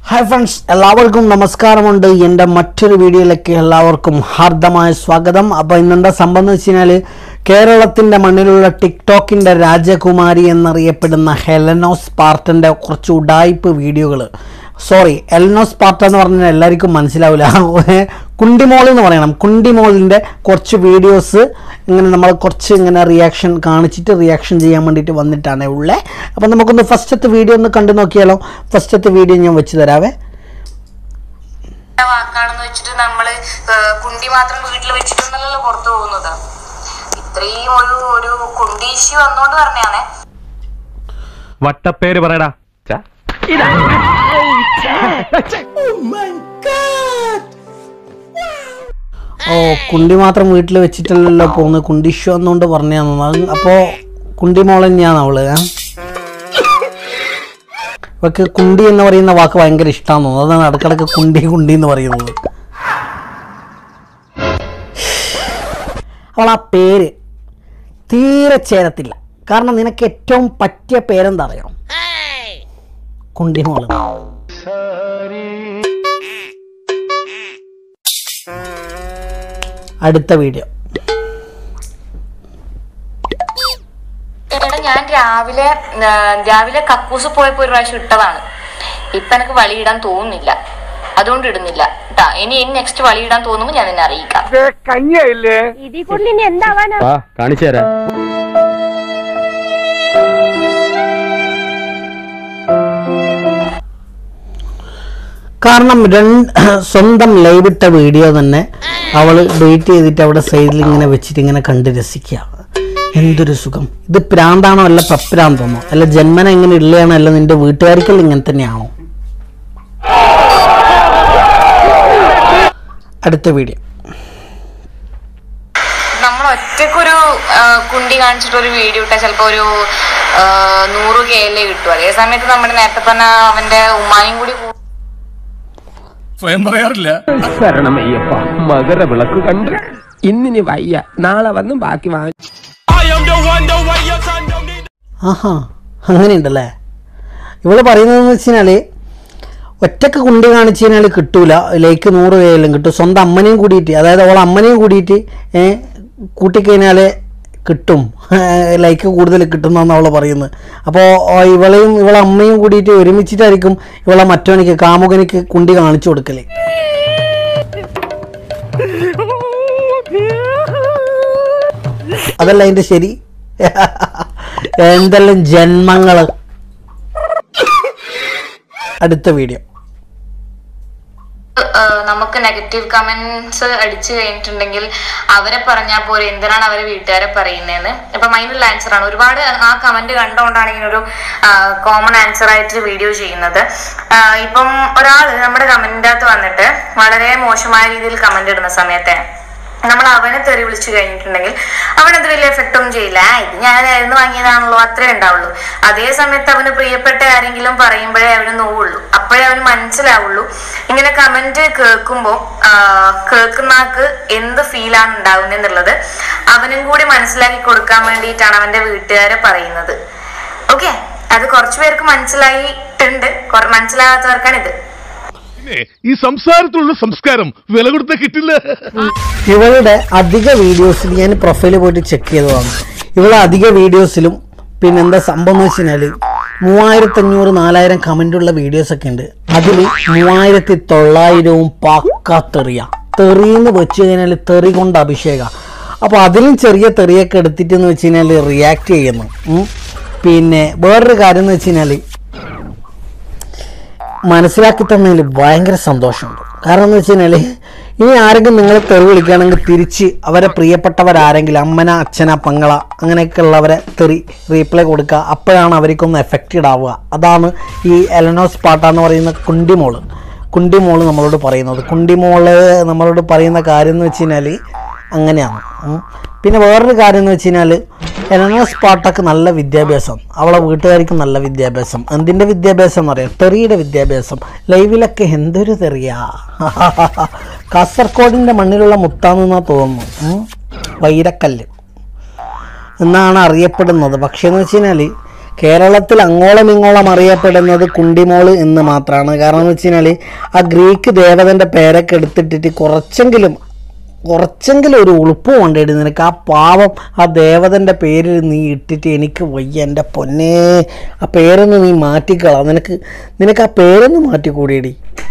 Hi friends എല്ലാവർക്കും നമസ്കാരമുണ്ട് എൻ്റെ മറ്റൊരു വീഡിയോയിലേക്ക് എല്ലാവർക്കും ഹാർദമായ സ്വാഗതം അപ്പോൾ ഇന്നെന്താ സംഭവം എന്ന് വെച്ച് കഴിഞ്ഞാൽ കേരളത്തിൻ്റെ മണ്ണിലുള്ള ടിക്ടോക്കിൻ്റെ രാജകുമാരി എന്നറിയപ്പെടുന്ന ഹെലനോസ് പാർട്ടൻ്റെ കുറച്ച് ഉഡായിപ്പ് വീഡിയോകൾ സോറി എൽനോസ് പാർട്ട എന്ന് പറഞ്ഞാൽ എല്ലാവർക്കും മനസ്സിലാവില്ല കുണ്ടിമോൾ എന്ന് പറയണം കുണ്ടിമോളിൻ്റെ കുറച്ച് വീഡിയോസ് ഇങ്ങനെ നമ്മൾ കുറച്ച് ഇങ്ങനെ റിയാക്ഷൻ കാണിച്ചിട്ട് റിയാക്ഷൻ ചെയ്യാൻ വേണ്ടിയിട്ട് വന്നിട്ടാണ് ഉള്ളത് അപ്പം നമുക്കൊന്ന് ഫസ്റ്റത്തെ വീഡിയോ ഒന്ന് കണ്ടു നോക്കിയാലോ ഫസ്റ്റത്തെ വീഡിയോ ഞാൻ വെച്ച് തരാവേ വാക്കാണെന്ന് വെച്ചിട്ട് നമ്മള് ഏഹ്, കുണ്ടി മാത്രം വീട്ടിൽ വെച്ചിട്ടൊന്നല്ലല്ലോ പുറത്തു പോകുന്നത് ഇത്രയും ഒരു ഒരു കുണ്ടി ഇഷ്യൂ വന്നോണ്ട് പറഞ്ഞാണേ വട്ടപ്പേര് പറയടാ ച്ചാ. ഓ കുണ്ടി മാത്രം വീട്ടിൽ വെച്ചിട്ടല്ലല്ലോ പോകുന്നത് കുണ്ടി ഷോ എന്നുകൊണ്ട് പറഞ്ഞാന്ന് അപ്പോൾ കുണ്ടി മോൾ തന്നെയാണ് അവള് ഏ? ഇവക്ക് കുണ്ടി എന്ന് പറയുന്ന വാക്ക് ഭയങ്കര ഇഷ്ടമാണെന്ന് തോന്നുന്നു അതാണ് ഇടക്കിടക്ക് കുണ്ടി കുണ്ടി എന്ന് പറയുന്നത് അവൾ ആ പേര് തീരെ ചേരത്തില്ല കാരണം നിനക്ക് ഏറ്റവും പറ്റിയ പേരെന്താ അറിയാം കുണ്ടി മോള് അടുത്ത വീഡിയോ എടാ ഞാൻ രാവിലെ ഏഹ്, രാവിലെ കക്കൂസ് പോയപ്പോ ഒരു പ്രാവശ്യം ഇട്ടതാണ് ഇപ്പൊ എനിക്ക് വളിയിടാൻ തോന്നുന്നില്ല അതുകൊണ്ട് ഇടുന്നില്ല ട്ടാ ഇനി നെക്സ്റ്റ് വളിയിടാൻ തോന്നുമ്പോ ഞാൻ നിന്നെ അറിയിക്കാം ഇതിൽ കൂടുതൽ ഇനി എന്താവാനാ വാ കാണിച്ചു തരാം കാരണം രണ്ട് സ്വന്തം ലൈവ് ഇട്ട വീഡിയോ തന്നെ അവൾ ഡിലീറ്റ് ചെയ്തിട്ട് അവിടെ സൈഡിൽ ഇങ്ങനെ വെച്ചിട്ട് ഇങ്ങനെ കണ്ട് രസിക്കുക എന്തൊരു സുഖം ഇത് പ്രാന്താണോ അല്ല പപ്രാന്താണോ അല്ല ജന്മന ഇങ്ങനെ ഉള്ളതാണോ അല്ല നിന്റെ വീട്ടുകാർക്കെല്ലാം ഇങ്ങനെ തന്നെയാണോ അടുത്ത വീഡിയോ നമ്മൾ ഒറ്റക്കൊരു ആ, കുണ്ടി കാണിച്ചിട്ട് ഒരു വീഡിയോ ഇട്ടാൽ ചിലപ്പോ ഒരു ആ, നൂറ് കെ എല്ലേ കിട്ടും അതേ സമയത്ത് നമ്മുടെ നേരത്തെ പറഞ്ഞ അവന്റെ ഉമ്മായും കൂടി കൂ- സ്വയം പറയാറില്ല ശരണമയ്യപ്പ മകരവിളക്ക് കണ്ട് ഇന്നിനി വയ്യ നാളെ വന്ന് ബാക്കി വാങ്ങി ആഹാ അങ്ങനെയുണ്ടല്ലേ ഇവള് പറയുന്നതെന്ന് വെച്ച് കഴിഞ്ഞാൽ ഒറ്റക്ക് കുണ്ടി കാണിച്ചു കഴിഞ്ഞാൽ കിട്ടൂല ലൈക്ക് നൂറ് പേരെല്ലാം കിട്ടും സ്വന്തം അമ്മനെയും കൂടിയിട്ട് അതായത് അവളെ അമ്മനെയും കൂടിയിട്ട് ഏ, കൂട്ടിക്കഴിഞ്ഞാൽ കിട്ടും ലൈക്ക് കൂടുതൽ കിട്ടുന്നതെന്ന് അവൾ പറയുന്നത് അപ്പോൾ ഇവളെയും ഇവളെ അമ്മയും കൂടിയിട്ട് ഒരുമിച്ചിട്ടായിരിക്കും ഇവളെ മറ്റവനിക്ക് കാമുകനിക്ക് കുണ്ടി കാണിച്ചു കൊടുക്കല് അതല്ല അതിൻ്റെ ശരി എന്തെല്ലാം ജന്മങ്ങൾ അടുത്ത വീഡിയോ ഏഹ് നമുക്ക് നെഗറ്റീവ് കമന്റ്സ് അടിച്ചു കഴിഞ്ഞിട്ടുണ്ടെങ്കിൽ അവരെ പറഞ്ഞാൽ പോലെ എന്തിനാണ് അവരെ വീട്ടുകാരെ പറയുന്നതെന്ന് ഇപ്പൊ അതിനുള്ള ആൻസർ ആണ് ഒരുപാട് ആ കമന്റ് കണ്ടുകൊണ്ടാണ് ഇങ്ങനൊരു കോമൺ ആൻസർ ആയിട്ട് വീഡിയോ ചെയ്യുന്നത് ആഹ് ഇപ്പം ഒരാൾ നമ്മുടെ കമന്റിന്റെ അകത്ത് വന്നിട്ട് വളരെ മോശമായ രീതിയിൽ കമന്റ് ഇടുന്ന സമയത്തെ നമ്മൾ അവനെ തെറി വിളിച്ചു കഴിഞ്ഞിട്ടുണ്ടെങ്കിൽ അവനത് വലിയ എഫക്റ്റ് ഒന്നും ചെയ്യില്ല ആ ഇത് ഞാൻ ആയിരുന്നു വാങ്ങിയതാണല്ലോ അത്രേ ഉണ്ടാവുള്ളൂ അതേ സമയത്ത് അവന് പ്രിയപ്പെട്ട ആരെങ്കിലും പറയുമ്പോഴേ അവന് നോവുള്ളൂ അപ്പോഴേ അവന് മനസ്സിലാവുള്ളൂ ഇങ്ങനെ കമന്റ് കേൾക്കുമ്പോൾ കേൾക്കുന്ന ആൾക്ക് എന്ത് ഫീലാണ് ഉണ്ടാവുന്നത് എന്നുള്ളത് അവനും കൂടി മനസ്സിലാക്കി കൊടുക്കാൻ വേണ്ടിയിട്ടാണ് അവന്റെ വീട്ടുകാരെ പറയുന്നത് ഓക്കെ അത് കുറച്ചു പേർക്ക് മനസ്സിലായിട്ടുണ്ട് കുറ- മനസ്സിലാകാത്തവർക്കാണ് ഇത് പിന്നെ ഈ സംസാരത്തിലുള്ള സംസ്കാരം വില കൊടുത്ത കിട്ടില്ല ഇവളുടെ അധിക വീഡിയോസിൽ ഞാൻ പ്രൊഫൈല് പോയിട്ട് ചെക്ക് ചെയ്തതാണ് ഇവളെ അധിക വീഡിയോസിലും പിന്നെ എന്താ സംഭവം എന്ന് വെച്ച് കഴിഞ്ഞാൽ മൂവായിരത്തഞ്ഞൂറ് നാലായിരം കമൻ്റുള്ള വീഡിയോസൊക്കെ ഉണ്ട് അതിൽ മൂവായിരത്തി തൊള്ളായിരവും പക്ക തെറിയ തെറിയെന്ന് വെച്ച് കഴിഞ്ഞാൽ തെറി കൊണ്ട് അഭിഷേക അപ്പോൾ അതിലും ചെറിയ തെറിയൊക്കെ എടുത്തിട്ടെന്ന് വെച്ച് കഴിഞ്ഞാൽ റിയാക്ട് ചെയ്യുന്നു ഉം. പിന്നെ വേറൊരു കാര്യം എന്ന് വെച്ച് കഴിഞ്ഞാൽ മനസ്സിലാക്കി തന്നതിൽ ഭയങ്കര സന്തോഷമുണ്ട് കാരണം എന്ന് വെച്ച് കഴിഞ്ഞാൽ ഇനി ആരെങ്കിലും നിങ്ങളെ തെറി വിളിക്കുകയാണെങ്കിൽ തിരിച്ച് അവരെ പ്രിയപ്പെട്ടവരാരെങ്കിലും അമ്മന അച്ഛന പങ്ങള അങ്ങനെയൊക്കെ ഉള്ളവരെ തെറി റീപ്ലൈ കൊടുക്കുക അപ്പോഴാണ് അവർക്കൊന്ന് എഫക്റ്റഡ് ആവുക അതാണ് ഈ എലനോസ് പാട്ട എന്ന് പറയുന്ന കുണ്ടിമോള് കുണ്ടിമോള് നമ്മളോട് പറയുന്നത് കുണ്ടിമോള് നമ്മളോട് പറയുന്ന കാര്യം എന്ന് വെച്ച് കഴിഞ്ഞാൽ അങ്ങനെയാണ് ഉം. പിന്നെ വേറൊരു കാര്യം എന്ന് വെച്ച് കഴിഞ്ഞാൽ എലനോസ് പാട്ടക്ക് നല്ല വിദ്യാഭ്യാസം അവളെ വീട്ടുകാർക്ക് നല്ല വിദ്യാഭ്യാസം എന്തിൻ്റെ വിദ്യാഭ്യാസം എന്ന് പറയാം തെറിയുടെ വിദ്യാഭ്യാസം ലൈവിലൊക്കെ എന്തൊരു തെറിയാ കാസർഗോഡിൻ്റെ മണ്ണിലുള്ള മുത്താന്നെന്നാ തോന്നുന്നു ഉം. വൈരക്കല്ല് എന്നാണ് അറിയപ്പെടുന്നത് പക്ഷേ എന്ന് വെച്ച് കഴിഞ്ഞാൽ കേരളത്തിൽ അങ്ങോളം ഇങ്ങോളം അറിയപ്പെടുന്നത് കുണ്ടിമോള് എന്ന് മാത്രമാണ് കാരണം എന്ന് വെച്ച് കഴിഞ്ഞാൽ ആ ഗ്രീക്ക് ദേവതൻ്റെ പേരൊക്കെ എടുത്തിട്ടിട്ട് കുറച്ചെങ്കിലും കുറച്ചെങ്കിലും ഒരു ഉളുപ്പ് കൊണ്ടിട്ട് നിനക്ക് ആ പാവം ആ ദേവതൻ്റെ പേരിൽ നീ ഇട്ടിട്ട് എനിക്ക് വയ്യ എൻ്റെ പൊന്നേ ആ പേരൊന്ന് നീ മാറ്റിക്കളാം നിനക്ക് നിനക്ക് ആ പേരൊന്ന് മാറ്റിക്കൂടിയടി